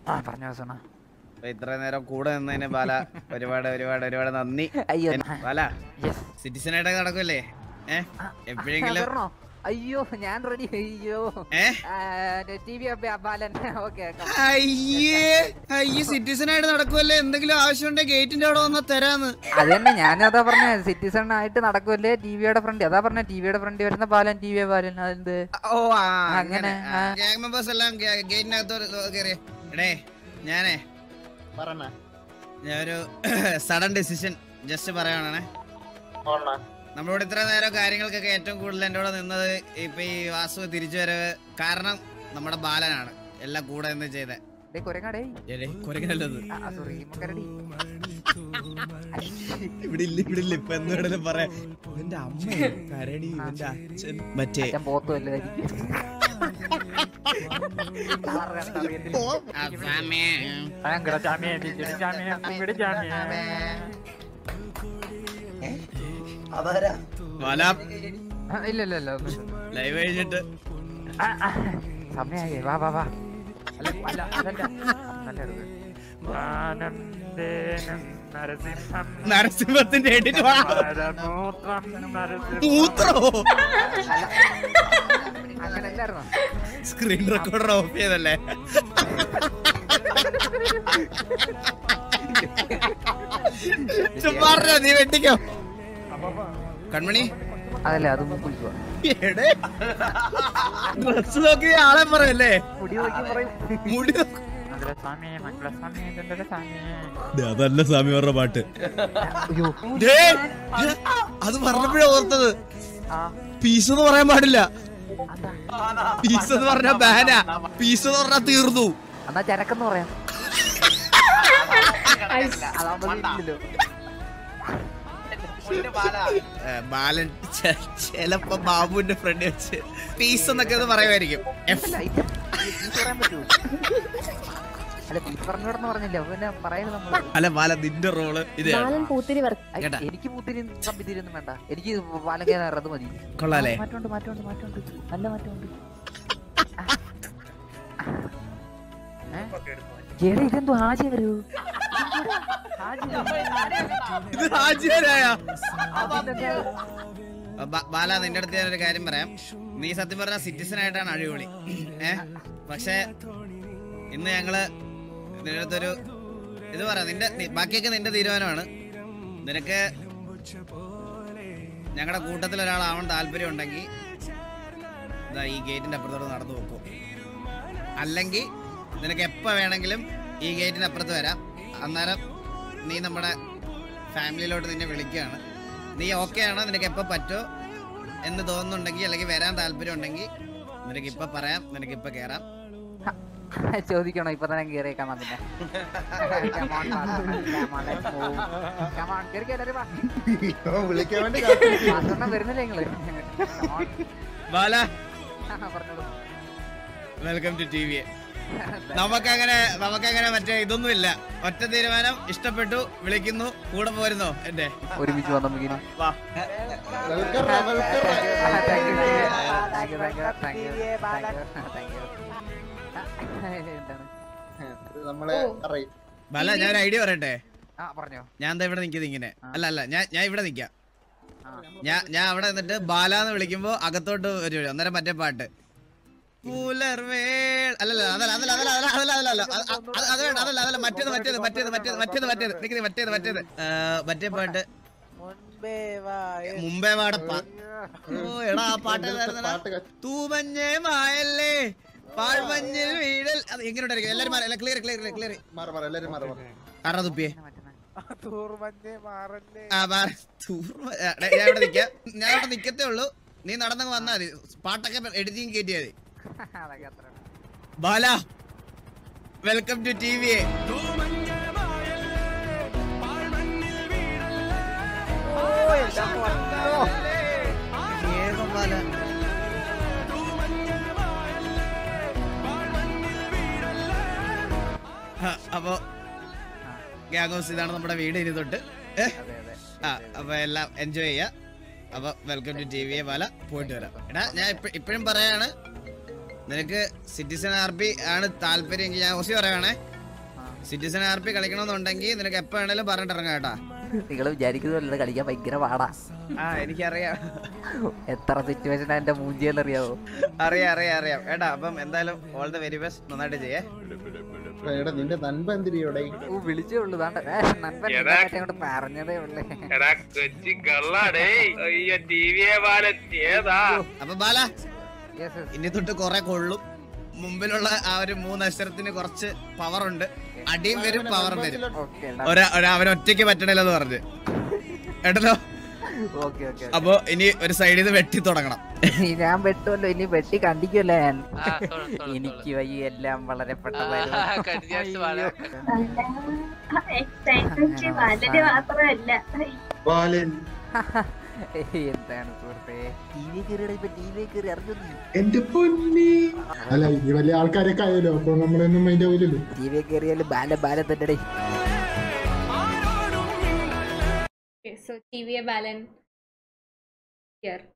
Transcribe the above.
ആ പറഞ്ഞോ സോണ അപ്പൊ ഇത്രയും നേരം കൂടെ നിന്നതിന് ബാല ഒരുപാട് ഒരുപാട് ഒരുപാട് നന്ദി അയ്യോ എൻ- ബാല യെസ് സിറ്റിസണായിട്ടൊക്കെ നടക്കുമല്ലേ ഏ എപ്പോഴെങ്കിലും വരണോ അയ്യോ ഞാൻ റെഡി അയ്യോ ഏ ടി വി ബാലൻ ഓക്കെ അയ്യേ അയ്യേ സിറ്റിസൺ ആയിട്ട് നടക്കുമല്ലേ എന്തെങ്കിലും ആവശ്യമുണ്ടെങ്കിൽ ഗേറ്റിന്റെ അവിടെ വന്നാ തരാന്ന് അത് തന്നെ ഞാൻ അതാ പറഞ്ഞ സിറ്റിസൺ ആയിട്ട് നടക്കുമല്ലേ ടിവിയുടെ ഫ്രണ്ട് അതാ പറഞ്ഞ ടിവിയുടെ ഫ്രണ്ട് വരുന്ന ബാലൻ ടി വി ബാലൻ അതെന്ത് ഓ ആ അങ്ങനെ, അങ്ങനെ ആ. ഗ്യാങ് മെമ്പേഴ്സ് എല്ലാം ഗേറ്റിനകത്ത് കയറിയ എടേ ഞാനേ പറഞ്ഞ ഞാനൊരു സഡൻ ഡിസിഷൻ ജസ്റ്റ് പറയുവാണേ നമ്മളോട് ഇത്ര നേരം കാര്യങ്ങൾക്കൊക്കെ ഏറ്റവും കൂടുതൽ എൻ്റെ കൂടെ നിന്നത് ഇപ്പൊ ഈ വാസു തിരിച്ചു വരവ് കാരണം നമ്മുടെ ബാലനാണ് എല്ലാം കൂടെ നിന്ന് ചെയ്തേ ഡേ കുരങ്ങാടേ കുരങ്ങനല്ലത് ആ സോറി മക്കരടി ഇവിടെ ഇല്ല ഇവിടെ ഇല്ല ഇപ്പൊ എന്തുവേണേലും പറയാം ഇവന്റെ അമ്മ കരടി ഇവന്റെ അച്ഛൻ മറ്റേ അച്ഛൻ പോത്തു വല്ലതായിരിക്കും അസാമേ. ഭയങ്കര ചാമിയെ ബിജുടി ചാമിയെ കുമ്പിടി ചാമിയെ അതാരാ വല ആ, ഇല്ല ഇല്ല ഇല്ല ലൈവ് കഴിഞ്ഞിട്ട് ആ, ആ, സമയായി വാ വാ വാ അല്ല അല്ല അതല്ല നല്ല എടുക്ക്. ആനന്ദേനം നരസിംഹം നരസിംഹത്തിന്റെ എഡിറ്റ് പരമൂത്രം നരസിംഹം. മൂത്രോ അങ്ങനെ അല്ലായിരുന്നോ സ്ക്രീൻ റെക്കോർഡർ ഓഫ് ചെയ്തല്ലേ ചുമ്മാറിനാ, നീ വെട്ടിക്കോ കൺമണി അതല്ലേ അത് കുളിക്കുക എടേ ഡ്രസ് നോക്കി ആളെ പറയല്ലേ മുടി നോക്കി പറയും മുടി നോക്ക്. മംഗളസ്വാമി മംഗളസ്വാമി സ്വാമി ദേ, അതല്ല സ്വാമിമാരുടെ പാട്ട് അയ്യോ ദേ, ദേ, അത് പറഞ്ഞപ്പോഴേ ഓർത്തത് ആ പീസ് എന്ന് പറയാൻ പാടില്ല അതാ പീസ് എന്ന് പറഞ്ഞ ബാനാ പീസ് എന്ന് പറഞ്ഞാ തീർന്നു എന്നാ ചരക്കെന്ന് പറയാം അതാവുമ്പോ ഇല്ലല്ലോ ഏ, ബാലൻ ചെ- ചെലപ്പോ ബാബുവിന്റെ ഫ്രണ്ട് വെച്ച് പീസ് എന്നൊക്കെ അത് പറയുമായിരിക്കും എഫ് അല്ല ഇത് ഇത് പറയാൻ പറ്റൂ അല്ല പീസ് പറഞ്ഞു കിടന്ന് പറഞ്ഞില്ല അപ്പൊ പിന്നെ പറയുന്നത് നമ്മള് അല്ല ബാല നിന്റെ റോള് ഇത് ബാലൻ പൂത്തിരി വർക്ക് ഐ, കേട്ടാ. എനിക്ക് പൂത്തിരി കമ്പിത്തിരിയൊന്നും വേണ്ട എനിക്ക് പാലക്കേ അത് മതി കൊള്ളാലേ മാറ്റമുണ്ട് മാറ്റമുണ്ട് മാറ്റമുണ്ട് നല്ല മാറ്റമുണ്ട് ഏ? എടാ, ഇതെന്തോ ആജി വരൂ ഇത് ഹാജിയാരായ ബാല നിന്റെ അടുത്ത് ഞാനൊരു കാര്യം പറയാം നീ സത്യം പറഞ്ഞ സിറ്റിസൺ ആയിട്ടാണ് അടിപൊളി ഏ പക്ഷേ ഇന്ന് ഞങ്ങള് നിന്റെ അടുത്തൊരു ഇത് പറയാം നിന്റെ നി- ബാക്കിയൊക്കെ നിന്റെ തീരുമാനമാണ് നിനക്ക് ഞങ്ങളുടെ കൂട്ടത്തിൽ ഒരാളാവാൻ താല്പര്യം ഉണ്ടെങ്കിൽ ഇതാ ഈ ഗേറ്റിന്റെ അപ്പുറത്തോട്ട് നടന്നു നോക്കൂ അല്ലെങ്കിൽ നിനക്ക് എപ്പോൾ വേണമെങ്കിലും ഈ ഗേറ്റിന്റെ അപ്പുറത്ത് വരാം അന്നേരം നീ നമ്മുടെ ഫാമിലിയിലോട്ട് നിന്നെ വിളിക്കുകയാണ് നീ ഓക്കെ ആണോ നിനക്ക് എപ്പോൾ പറ്റോ എന്ന് തോന്നുന്നുണ്ടെങ്കിൽ അല്ലെങ്കിൽ വരാൻ താല്പര്യം ഉണ്ടെങ്കിൽ നിനക്ക് ഇപ്പം പറയാം നിനക്ക് ഇപ്പം കയറാം ചോദിക്കണോ ഇപ്പൊ തന്നെ കേറിയേക്കാൻ പിന്നെ Come on, Master. Come on, let's move. Come on, കേറിക്കോ, എല്ലാരും വാ. വിളിക്കാൻ വേണ്ടി കാത്തിരിക്കുന്നു. മാസ്റ്ററിനെ വരുന്നില്ലേ നിങ്ങള് Come on. ബാല പറഞ്ഞോളൂ വെൽക്കം ടു ടി വി നമുക്കങ്ങനെ നമുക്കങ്ങനെ മറ്റേ ഇതൊന്നുമില്ല ഒറ്റ തീരുമാനം ഇഷ്ടപ്പെട്ടു വിളിക്കുന്നു കൂടെ പോരുന്നോ എന്റെ ഒരുമിച്ച് വന്ന മുഖിന് വാ വെൽക്കറാ, വെൽക്കറാ. എന്താണ് നമ്മളെ അറിയും ബാല ഞാൻ ഒരു ഐഡിയ പറയട്ടെ ആ പറഞ്ഞോ ഞാൻ എന്താ ഇവിടെ നിൽക്കുന്നത് ഇങ്ങനെ അല്ല അല്ല ഞാൻ ഞാൻ ഇവിടെ നിൽക്കാം ആ. ഞാൻ ഞാൻ അവിടെ നിന്നിട്ട് ബാലാന്ന് വിളിക്കുമ്പോ അകത്തോട്ട് വരും അന്നേരം മറ്റേ പാട്ട് പുലർവേൾ അല്ലല്ല അതല്ല അതല്ല അതല്ല അതല്ല അതല്ല അതല്ല അതല്ല അത് അത് അത് വേണ്ട അതല്ല അതല്ല മറ്റേത് മറ്റേത് മറ്റേത് മറ്റേത് മറ്റേത് മറ്റേത് നിൽക്കുന്നത് മറ്റേത് മറ്റേത് ആ, മറ്റേ പാട്ട് മുമ്പേ വാടപ്പ ഓ എടാ ആ പാട്ട് ഏതായിരുന്നെടാ? പാട്ട് ക- തൂമഞ്ഞേ മായല്ലേ പാഴ്മഞ്ഞിൽ വീഴൽ അത് എങ്ങനെയുണ്ടായിരിക്കും എല്ലാരും മാറി ക്ലിയർ ക്ലിയർ ക്ലിയർ മാറ് മാറ് എല്ലാരും മാറ് മാറ് ആറാ തുപ്പിയേ മറ്റന്നാ ആ, മാറ്. തൂർമ- ആ, ഡേ, ഞാൻ ഇവിടെ നിക്കാം ഞാൻ ഇവിടെ നിക്കത്തേ ഉള്ളൂ നീ നടന്നങ്ങ് വന്നാ മതി പാട്ടൊക്കെ എഡിറ്റിംഗ് കയറ്റിയാ മതി അതൊക്കെ അത്ര Bala welcome to T V അപ്പൊ ഗ്യാങ് ഹൗസ് ഇതാണ് നമ്മുടെ വീട് ഇനി തൊട്ട് ഏ? അതെ അതെ ആ അപ്പൊ എല്ലാം എൻജോയ് ചെയ്യാ അപ്പൊ welcome to T V Bala പോയിട്ട് വരാം എടാ ഞാൻ ഇപ്പോഴും പറയാണ് നിനക്ക് സിറ്റിസൺ ആർ പി ആണ് താല്പര്യമെങ്കിൽ ഞാൻ ഓസി പറയുവാണേ സിറ്റിസൺ ആർ പി കളിക്കണമെന്നുണ്ടെങ്കിൽ നിനക്ക് എപ്പോ വേണേലും പറഞ്ഞിട്ടിറങ്ങാം കേട്ടാ നിങ്ങൾ വിചാരിക്കുന്നതല്ല കളിക്കാൻ ഭയങ്കര പാടാ ആ എനിക്കറിയാം എത്ര സിറ്റുവേഷൻ എന്റെ മൂഞ്ചിയെന്നറിയാവോ അറിയാം അറിയാം അറിയാം ഏട്ടാ അപ്പം എന്തായാലും ഓൾ ദ വെരി ബെസ്റ്റ് നന്നായിട്ട് ചെയ്യേ എടാ നിന്റെ നൻപ എന്തിരിയോടെ ഓ വിളിച്ചേ ഉള്ളൂ ദാണ്ട ഏ, നൻപൻ എടാ. നിന്നെ അങ്ങോട്ട് പറഞ്ഞതേ ഉള്ളേ എടാ കൊച്ചി കള്ളാടേ അയ്യോ ടി വിയെ ഏതാ അപ്പൊ ബാല Yes, yes. ഇനി തൊട്ട് കുറെ കൊള്ളും മുമ്പിലുള്ള ആ ഒരു മൂന്ന് അക്ഷരത്തിന് കുറച്ച് പവർ ഉണ്ട് അടിയും വരും പവറും വരും Okay, ഒരാ ഒരാ- അവൻ ഒറ്റയ്ക്ക് പറ്റണില്ലെന്ന് പറഞ്ഞ് കേട്ടല്ലോ okay, okay, okay. അപ്പൊ ഇനി ഒരു സൈഡിൽ നിന്ന് വെട്ടി തുടങ്ങണം ഇനി ഞാൻ വെട്ടുമല്ലോ ഇനി വെട്ടി കണ്ടിക്കുമല്ലോ ഞാൻ ആ, തൊഴു, തൊഴു, എനിക്ക് വയ്യ എല്ലാം വളരെ ആ, പെട്ടെന്ന് കഴിഞ്ഞ ആഴ്ച വളരെ എക്സൈറ്റ്മെന്റ് വളരെ മാത്രമല്ല ബാലൻ എന്താണ് സുഹൃത്തെ ടി വി കയറിയുടെ ഇപ്പൊ ടി വി കയറി അറിഞ്ഞു നീ എന്റെ പൊന്നി അല്ല ഇനി വലിയ ആൾക്കാരൊക്കെ ആയല്ലോ അപ്പൊ നമ്മളൊന്നും അതിന്റെ പോലല്ലോ ടി വി കയറിയാലും ബാല ബാല തന്നെ so T V a Balan here